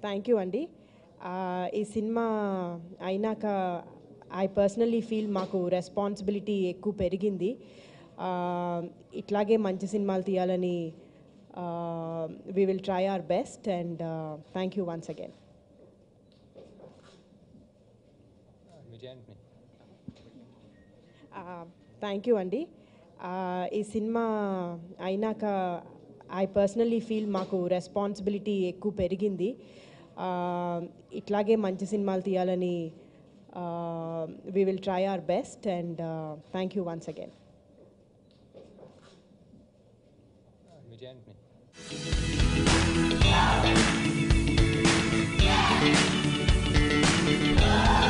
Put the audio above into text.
thank you అండి ఆ, ఈ సినిమా అయినాక ఐ పర్సనలీ ఫీల్ మాకు రెస్పాన్సిబిలిటీ ఎక్కువ పెరిగింది ఆ, ఇట్లాగే మంచి సినిమాలు తీయాలని we will try our best and thank you once again విజయాన్ని థ్యాంక్ యూ అండి ఆ, ఈ సినిమా అయినాక ఐ పర్సనలీ ఫీల్ మాకు రెస్పాన్సిబిలిటీ ఎక్కువ పెరిగింది ఆ, ఇట్లాగే మంచి సినిమాలు తీయాలని we will try our best and thank you once again విజయాన్ని ఆ